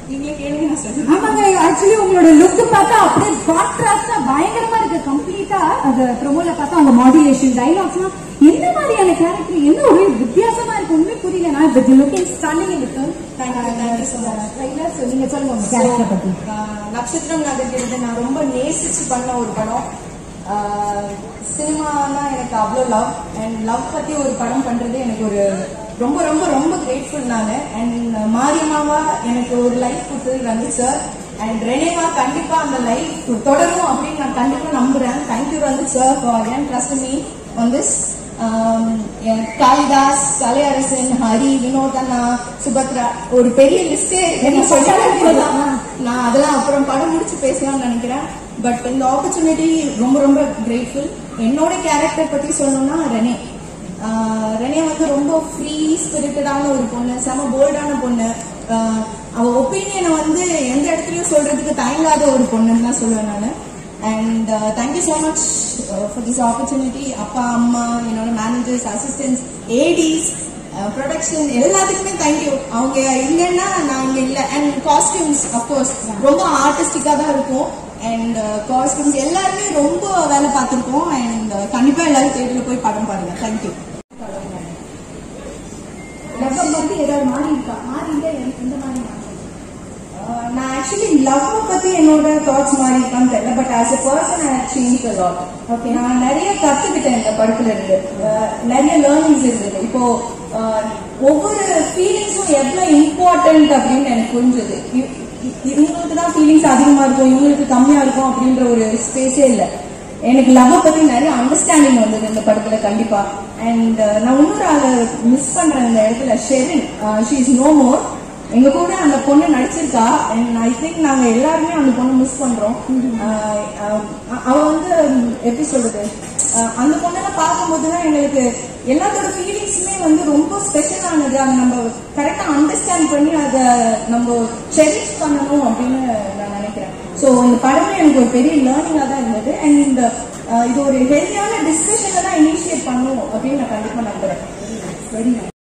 நீங்களே கேளுங்க நான் சொல்றேன் ஆமாங்க ஆக்சுவலி உங்களோட லுக் பார்த்தா அப்படியே கான்ட்ராஸ்டா பயங்கரமா இருக்கு கம்ப்ளீட்டா அது ப்ரோமோல பார்த்தா உங்க மாடுலேஷன் டைலாக்ஸ்லாம் என்ன மாதிரியான கேரக்டர் என்ன ஒரு வித்தியாசமா இருக்கு ஒண்ணுமே புரியல நான் பட் லுக்கிங் ஸ்டன்னிங் இருக்கு Thank you, thank you so much. Trailer so நீங்க சொல்லுங்க உங்க கேரக்டர் பத்தி ஆஹ் நட்சத்திரம் நகர்கிறது நான் ரொம்ப நேசிச்சு பண்ண ஒரு படம் சினிமானா எனக்கு அவ்வளோ லவ் அண்ட் லவ் பத்தி ஒரு படம் பண்றது எனக்கு ஒரு ரொம்ப ரொம்ப ரொம்ப கிரேட்ஃபுல் நான் அண்ட் மாரியம்மாவா எனக்கு ஒரு லைஃப் கொடுத்தது ரவி சார் அண்ட் ரெனேவா கண்டிப்பா அந்த லைஃப் தொடரும் அப்படின்னு நான் கண்டிப்பா நம்புறேன் thank you Ravi sir for again trust me on this Kalidas Kalaiyarasan Hari Vinoth அண்ணா சுபத்ரா ஒரு பெரிய லிஸ்டே என்ன சொல்லலாம் நான் அதெல்லாம் அப்புறம் படம் முடிச்சு பேசலாம்னு நினைக்கிறேன் பட் இந்த ஆப்பர்ச்சுனிட்டி ரொம்ப ரொம்ப கிரேட்ஃபுல் என்னோட கேரக்டர் பத்தி சொல்லணும்னா ரெனே ஆஹ் ரெனே வந்து ரொம்ப ஃப்ரீ ஸ்பிரிட்டடான ஒரு பொண்ணு செம போல்டான பொண்ணு ஆஹ் அவ ஒப்பீனியனை வந்து எந்த இடத்துலயும் சொல்றதுக்கு தயங்காத ஒரு பொண்ணுன்னு தான் சொல்லுவேன் நான் and thank you so much for this opportunity அப்பா அம்மா என்னோட மேனேஜர்ஸ் அசிஸ்டன்ஸ் ஏடிஸ் ப்ரொடக்ஷன் எல்லாத்துக்குமே தேங்க்யூ அவங்க இல்லைன்னா நான் இங்க இல்லை அண்ட் காஸ்டியூம்ஸ் அஃப்கோர்ஸ் ரொம்ப ஆர்டிஸ்டிக்காக தான் இருக்கும் அண்ட் காஸ்டியூம்ஸ் எல்லாருமே ரொம்ப வேலை பார்த்துருக்கோம் அண்ட் கண்டிப்பா எல்லாரும் தேட்டரில் போய் படம் பாருங்க தேங்க்யூ லவ் பத்தி ஏதாவது மாறி இருக்கா மாறி இல்ல எந்த மாதிரி மாறி Uh, நான் ஆக்சுவலி லவ் பத்தி என்னோட தாட்ஸ் மாறி இருக்கான்னு தெரியல but as a person I change a lot okay நான் நிறைய கத்துக்கிட்டேன் இந்த படத்துல இருந்து Uh, நிறைய லேர்னிங்ஸ் இருந்தது இப்போ uh, ஒவ்வொரு ஃபீலிங்ஸும் எவ்வளவு இம்பார்ட்டன்ட் அப்படின்னு எனக்கு புரிஞ்சது இ- இ- இவங்களுக்கு தான் ஃபீலிங்ஸ் அதிகமா இருக்கும் இவங்களுக்கு கம்மியா இருக்கும் அப்படின்ற ஒரு ஸ்பேஸே இல்லை எனக்கு லவ் பத்தி நிறைய அண்டர்ஸ்டாண்டிங் வந்தது இந்த படத்துல கண்டிப்பா அண்ட் நான் இன்னொரு ஆளை மிஸ் பண்றேன் இந்த இடத்துல Sherin she is no more எங்க கூட அந்த பொண்ணு நடிச்சிருக்கா அண்ட் ஐ திங்க் நாங்க எல்லாருமே அந்த பொண்ணு மிஸ் பண்றோம் ஆஹ் ஆஹ் அவ வந்து எப்படி சொல்றது ஆஹ் அந்த பொண்ணெல்லாம் பார்க்கும்போது தான் எங்களுக்கு எல்லாத்தோட ஃபீலிங்ஸுமே வந்து ரொம்ப ஸ்பெஷலானது அதை நம்ம கரெக்டா அண்டர்ஸ்டாண்ட் பண்ணி அதை நம்ம செரிஷ் பண்ணணும் அப்படின்னு நான் நினைக்கிறேன் ஸோ இந்த படமே எனக்கு ஒரு பெரிய லேர்னிங்காக தான் இருந்தது அண்ட் இந்த ஆஹ் இது ஒரு ஹெல்த்தியான டிஸ்கஷனை தான் இனிஷியேட் பண்ணும் அப்படின்னு நான் கண்டிப்பா நம்புறேன் வெரி